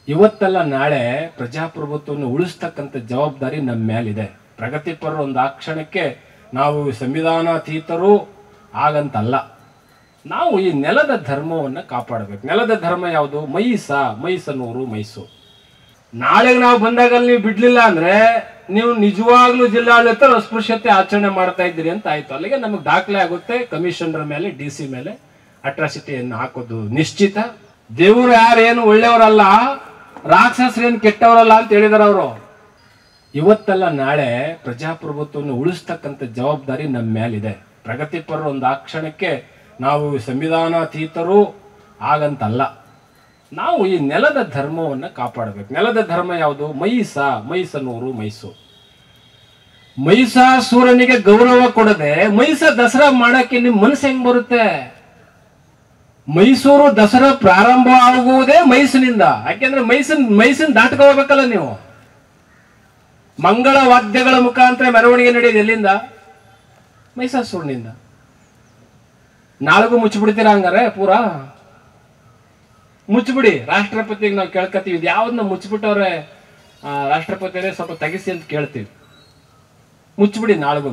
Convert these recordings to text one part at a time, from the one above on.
ಇವತ್ತೆಲ್ಲ ನಾಳೆ ಪ್ರಜಾಪ್ರಭುತ್ವವನ್ನು ಉಳಿಸ್ತಕ್ಕಂಥ ಜವಾಬ್ದಾರಿ ನಮ್ಮ ಮೇಲಿದೆ ಪ್ರಗತಿಪರ ಒಂದು ಆ ಕ್ಷಣಕ್ಕೆ ನಾವು ಸಂವಿಧಾನಾತೀತರು ಆಗಂತಲ್ಲ ನಾವು ಈ ನೆಲದ ಧರ್ಮವನ್ನು ಕಾಪಾಡಬೇಕು ನೆಲದ ಧರ್ಮ ಯಾವುದು ಮೈಸ ಮೈಸನೂರು ಮೈಸೂರು ನಾಳೆಗೆ ನಾವು ಬಂದಾಗ ನೀವು ಬಿಡ್ಲಿಲ್ಲ ಅಂದ್ರೆ ನೀವು ನಿಜವಾಗ್ಲೂ ಜಿಲ್ಲಾಡಳಿತ ಅಸ್ಪೃಶ್ಯತೆ ಆಚರಣೆ ಮಾಡ್ತಾ ಇದ್ದೀರಿ ಅಂತ ಆಯ್ತು ಅಲ್ಲಿಗೆ ನಮಗೆ ದಾಖಲೆ ಆಗುತ್ತೆ ಕಮಿಷನರ್ ಮೇಲೆ ಡಿ ಸಿ ಮೇಲೆ ಅಟ್ರಾಸಿಟಿಯನ್ನು ಹಾಕೋದು ನಿಶ್ಚಿತ ದೇವರು ಯಾರೇನು ಒಳ್ಳೆಯವರಲ್ಲ ರಾಕ್ಷಸರೇನು ಕೆಟ್ಟವರಲ್ಲ ಅಂತ ಹೇಳಿದಾರೆ ಅವರು ಇವತ್ತೆಲ್ಲ ನಾಳೆ ಪ್ರಜಾಪ್ರಭುತ್ವವನ್ನು ಉಳಿಸ್ತಕ್ಕಂಥ ಜವಾಬ್ದಾರಿ ನಮ್ಮ ಮೇಲಿದೆ ಪ್ರಗತಿಪರ ಒಂದು ಆ ಕ್ಷಣಕ್ಕೆ ನಾವು ಸಂವಿಧಾನಾತೀತರು ಆಗಂತಲ್ಲ ನಾವು ಈ ನೆಲದ ಧರ್ಮವನ್ನು ಕಾಪಾಡಬೇಕು ನೆಲದ ಧರ್ಮ ಯಾವುದು ಮೈಸ ಮೈಸನೂರು ಮೈಸೂರು ಮೈಸಾಸೂರನಿಗೆ ಗೌರವ ಕೊಡದೆ ಮೈಸ ದಸರಾ ಮಾಡಕ್ಕೆ ನಿಮ್ ಮನಸ್ಸು ಹೆಂಗ್ ಬರುತ್ತೆ ಮೈಸೂರು ದಸರಾ ಪ್ರಾರಂಭ ಆಗುವುದೇ ಮೈಸೂರಿನಿಂದ ಯಾಕೆಂದ್ರೆ ಮೈಸೂನ್ ಮೈಸೂನ್ ದಾಟ್ಕೋಬೇಕಲ್ಲ ನೀವು ಮಂಗಳ ವಾದ್ಯಗಳ ಮುಖಾಂತರ ಮೆರವಣಿಗೆ ನಡೆಯೋದು ಎಲ್ಲಿಂದ ಮೈಸಾಸೂರಿನಿಂದ ನಾಳೆಗೂ ಮುಚ್ಚಿಬಿಡ್ತೀರಾ ಹಂಗಾರೆ ಪೂರಾ ಮುಚ್ಚಿಬಿಡಿ ರಾಷ್ಟ್ರಪತಿಗೆ ನಾವು ಕೇಳ್ಕತ್ತೀವಿ ಇದು ಯಾವ್ದನ್ನ ಮುಚ್ಚಿಬಿಟ್ಟವ್ರೆ ಆ, ರಾಷ್ಟ್ರಪತಿಯರೇ ಸ್ವಲ್ಪ ತೆಗಿಸಿ ಅಂತ ಕೇಳ್ತೀವಿ ಮುಚ್ಚಿಬಿಡಿ ನಾಳೆಗೂ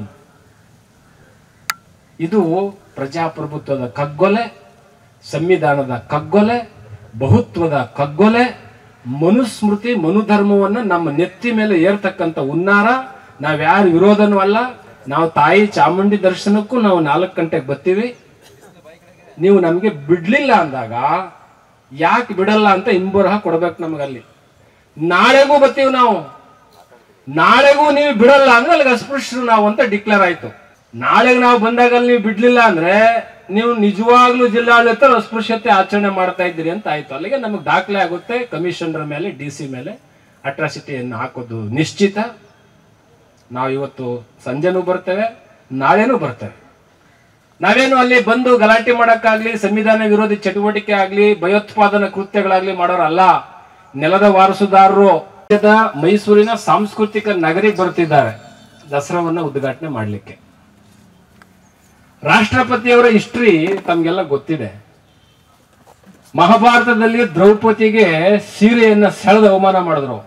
ಇದು ಪ್ರಜಾಪ್ರಭುತ್ವದ ಕಗ್ಗೊಲೆ ಸಂವಿಧಾನದ ಕಗ್ಗೊಲೆ ಬಹುತ್ವದ ಕಗ್ಗೊಲೆ ಮನುಸ್ಮೃತಿ ಮನುಧರ್ಮವನ್ನು ನಮ್ಮ ನೆತ್ತಿ ಮೇಲೆ ಏರ್ತಕ್ಕಂಥ ಉನ್ನಾರ ನಾವ್ಯಾರು ವಿರೋಧನೂ ಅಲ್ಲ ನಾವು ತಾಯಿ ಚಾಮುಂಡಿ ದರ್ಶನಕ್ಕೂ ನಾವು ನಾಲ್ಕು ಗಂಟೆಗೆ ಬರ್ತೀವಿ ನೀವು ನಮಗೆ ಬಿಡ್ಲಿಲ್ಲ ಅಂದಾಗ ಯಾಕೆ ಬಿಡಲ್ಲ ಅಂತ ಇಂಬರಹ ಕೊಡ್ಬೇಕು ನಮಗಲ್ಲಿ ನಾಳೆಗೂ ಬರ್ತೀವಿ ನಾವು ನಾಳೆಗೂ ನೀವು ಬಿಡಲ್ಲ ಅಂದ್ರೆ ಅಲ್ಲಿಗೆ ಅಸ್ಪೃಶ್ಯರು ನಾವು ಅಂತ ಡಿಕ್ಲೇರ್ ಆಯ್ತು ನಾಳೆಗೆ ನಾವು ಬಂದಾಗ ಅಲ್ಲಿ ನೀವು ಬಿಡ್ಲಿಲ್ಲ ಅಂದ್ರೆ ನೀವು ನಿಜವಾಗ್ಲೂ ಜಿಲ್ಲಾಡಳಿತ ಅಸ್ಪೃಶ್ಯತೆ ಆಚರಣೆ ಮಾಡ್ತಾ ಇದ್ದೀರಿ ಅಂತ ಆಯ್ತು ಅಲ್ಲಿಗೆ ನಮಗೆ ದಾಖಲೆ ಆಗುತ್ತೆ ಕಮಿಷನರ್ ಮೇಲೆ ಡಿ ಸಿ ಮೇಲೆ ಅಟ್ರಾಸಿಟಿಯನ್ನು ಹಾಕೋದು ನಿಶ್ಚಿತ ನಾವು ಇವತ್ತು ಸಂಜೆನೂ ಬರ್ತೇವೆ ನಾಳೆನೂ ಬರ್ತೇವೆ ನಾವೇನು ಅಲ್ಲಿ ಬಂದು ಗಲಾಟೆ ಮಾಡಕ್ಕಾಗ್ಲಿ ಸಂವಿಧಾನ ವಿರೋಧಿ ಚಟುವಟಿಕೆ ಆಗ್ಲಿ ಭಯೋತ್ಪಾದನಾ ಕೃತ್ಯಗಳಾಗ್ಲಿ ಮಾಡೋರಲ್ಲ ನೆಲದ ವಾರಸುದಾರರು ರಾಜ್ಯದ ಮೈಸೂರಿನ ಸಾಂಸ್ಕೃತಿಕ ನಗರಿಗೆ ಬರ್ತಿದ್ದಾರೆ ದಸರಾವನ್ನ ಉದ್ಘಾಟನೆ ಮಾಡಲಿಕ್ಕೆ ರಾಷ್ಟ್ರಪತಿಯವರ ಹಿಸ್ಟ್ರಿ ತಮ್ಗೆಲ್ಲ ಗೊತ್ತಿದೆ ಮಹಾಭಾರತದಲ್ಲಿ ದ್ರೌಪದಿಗೆ ಸೀರೆಯನ್ನ ಸೆಳೆದು ಅವಮಾನ ಮಾಡಿದ್ರು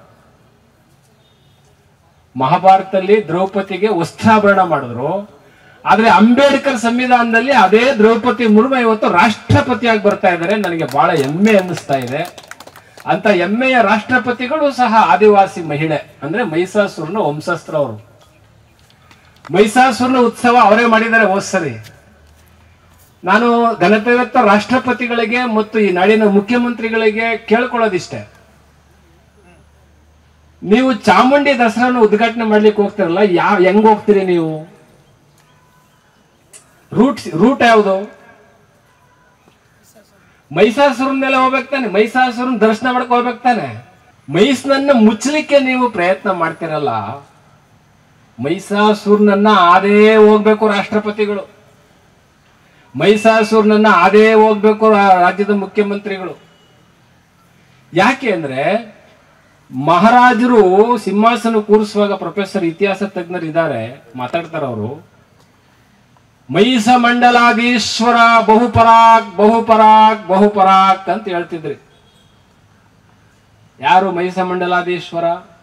ಮಹಾಭಾರತದಲ್ಲಿ ದ್ರೌಪದಿಗೆ ವಸ್ತ್ರಾಭರಣ ಮಾಡಿದ್ರು ಆದ್ರೆ ಅಂಬೇಡ್ಕರ್ ಸಂವಿಧಾನದಲ್ಲಿ ಅದೇ ದ್ರೌಪದಿ ಮುರ್ಮು ಇವತ್ತು ರಾಷ್ಟ್ರಪತಿಯಾಗಿ ಬರ್ತಾ ಇದ್ದಾರೆ ನನಗೆ ಬಹಳ ಹೆಮ್ಮೆ ಅನ್ನಿಸ್ತಾ ಇದೆ ಅಂತ ಹೆಮ್ಮೆಯ ರಾಷ್ಟ್ರಪತಿಗಳು ಸಹ ಆದಿವಾಸಿ ಮಹಿಳೆ ಅಂದ್ರೆ ಮೈಸಾಸುರನ ವಂಶಸ್ತ್ರ ಅವರು ಮೈಸಾಸುರನ ಉತ್ಸವ ಅವರೇ ಮಾಡಿದ್ದಾರೆ ಹೋದ್ ಸರಿ ನಾನು ಘನತೆವೆತ್ತ ರಾಷ್ಟ್ರಪತಿಗಳಿಗೆ ಮತ್ತು ಈ ನಾಡಿನ ಮುಖ್ಯಮಂತ್ರಿಗಳಿಗೆ ಕೇಳ್ಕೊಳ್ಳೋದಿಷ್ಟೇ ನೀವು ಚಾಮುಂಡಿ ದಸರಾನ ಉದ್ಘಾಟನೆ ಮಾಡ್ಲಿಕ್ಕೆ ಹೋಗ್ತಿರಲ್ಲ ಯಾವ ಹೆಂಗ್ ಹೋಗ್ತೀರಿ ನೀವು ರೂಟ್ ರೂಟ್ ಯಾವುದು ಮೈಸಾಸುರನ್ ಮೇಲೆ ಹೋಗ್ಬೇಕು ತಾನೆ ಮೈಸಾಸುರನ್ ದರ್ಶನ ಮಾಡಕ್ ಹೋಗ್ಬೇಕು ತಾನೆ ಮೈಸನನ್ನ ಮುಚ್ಚಲಿಕ್ಕೆ ನೀವು ಪ್ರಯತ್ನ ಮಾಡ್ತಿರಲ್ಲ ಮೈಸಾಸುರನನ್ನ ಆದೇ ಹೋಗ್ಬೇಕು ರಾಷ್ಟ್ರಪತಿಗಳು ಮೈಸಾಸುರನನ್ನ ಆದೇ ಹೋಗ್ಬೇಕು ರಾ- ರಾಜ್ಯದ ಮುಖ್ಯಮಂತ್ರಿಗಳು ಯಾಕೆ ಅಂದ್ರೆ ಮಹಾರಾಜರು ಸಿಂಹಾಸನ ಕೂರಿಸುವಾಗ ಪ್ರೊಫೆಸರ್ ಇತಿಹಾಸ ತಜ್ಞರು ಇದ್ದಾರೆ ಮಾತಾಡ್ತಾರ ಅವರು ಮೈಸ ಮಂಡಲಾಧೀಶ್ವರ ಬಹುಪರಾಕ್ ಬಹುಪರಾಕ್ ಬಹುಪರಾಕ್ ಅಂತ ಹೇಳ್ತಿದ್ರಿ ಯಾರು ಮೈಸ ಮಂಡಲಾಧೀಶ್ವರ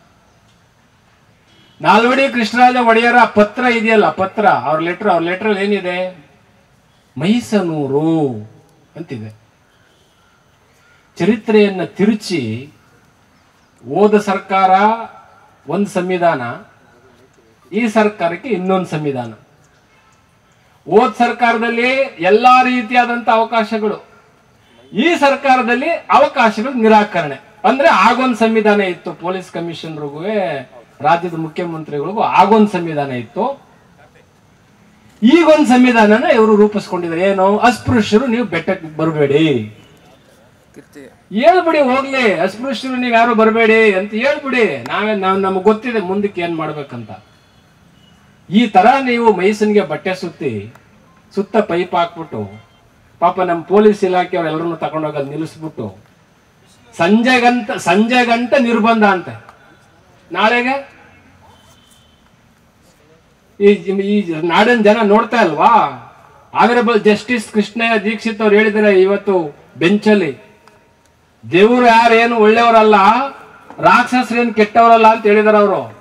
ನಾಲ್ವಡಿ ಕೃಷ್ಣರಾಜ ಒಡೆಯರ ಪತ್ರ ಇದೆಯಲ್ಲ ಪತ್ರ ಅವ್ರ ಲೆಟರ್ ಅವ್ರ ಲೆಟರ್ ಏನಿದೆ ಮೈಸನೂರು ಅಂತಿದೆ ಚರಿತ್ರೆಯನ್ನ ತಿರುಚಿ ಓದ ಸರ್ಕಾರ ಒಂದು ಸಂವಿಧಾನ ಈ ಸರ್ಕಾರಕ್ಕೆ ಇನ್ನೊಂದು ಸಂವಿಧಾನ ಓದ್ ಸರ್ಕಾರದಲ್ಲಿ ಎಲ್ಲಾ ರೀತಿಯಾದಂತ ಅವಕಾಶಗಳು ಈ ಸರ್ಕಾರದಲ್ಲಿ ಅವಕಾಶಗಳು ನಿರಾಕರಣೆ ಅಂದ್ರೆ ಆಗೊಂದ್ ಸಂವಿಧಾನ ಇತ್ತು ಪೊಲೀಸ್ ಕಮಿಷನರ್ಗೂ ರಾಜ್ಯದ ಮುಖ್ಯಮಂತ್ರಿಗಳಿಗೂ ಆಗೊಂದ್ ಸಂವಿಧಾನ ಇತ್ತು ಈಗೊಂದ್ ಸಂವಿಧಾನನ ಇವರು ರೂಪಿಸ್ಕೊಂಡಿದ್ದಾರೆ ಏನು ಅಸ್ಪೃಶ್ಯರು ನೀವು ಬೆಟ್ಟಕ್ಕೆ ಬರಬೇಡಿ ಹೇಳ್ಬಿಡಿ ಹೋಗ್ಲಿ ಅಸ್ಪೃಶ್ಯರು ನೀವು ಯಾರು ಬರಬೇಡಿ ಅಂತ ಹೇಳ್ಬಿಡಿ ನಾವೇ ನಾವ್ ನಮ್ಗೆ ಗೊತ್ತಿದೆ ಮುಂದಕ್ಕೆ ಏನ್ ಮಾಡ್ಬೇಕಂತ ಈ ತರ ನೀವು ಮೈಸೂರಿಗೆ ಬಟ್ಟೆ ಸುತ್ತಿ ಸುತ್ತ ಪೈಪ್ ಹಾಕ್ಬಿಟ್ಟು ಪಾಪ ನಮ್ಮ ಪೊಲೀಸ್ ಇಲಾಖೆಯವ್ರು ಎಲ್ಲರನ್ನು ತಗೊಂಡೋಗಿ ಅಲ್ಲಿ ನಿಲ್ಲಿಸ್ಬಿಟ್ಟು ಸಂಜೆ ಗಂಟ ಸಂಜೆ ಗಂಟ ನಿರ್ಬಂಧ ಅಂತೆ ನಾಳೆಗೆ ಈ ಈ ನಾಡಿನ ಜನ ನೋಡ್ತಾ ಇಲ್ವಾ ಆನರಬಲ್ ಜಸ್ಟಿಸ್ ಕೃಷ್ಣಯ್ಯ ದೀಕ್ಷಿತ್ ಅವ್ರು ಹೇಳಿದರೆ ಇವತ್ತು ಬೆಂಚಲ್ಲಿ ದೇವರು ಯಾರೇನು ಒಳ್ಳೆಯವರಲ್ಲ ರಾಕ್ಷಸರೇನು ಕೆಟ್ಟವರಲ್ಲ ಅಂತ ಹೇಳಿದಾರೆ ಅವರು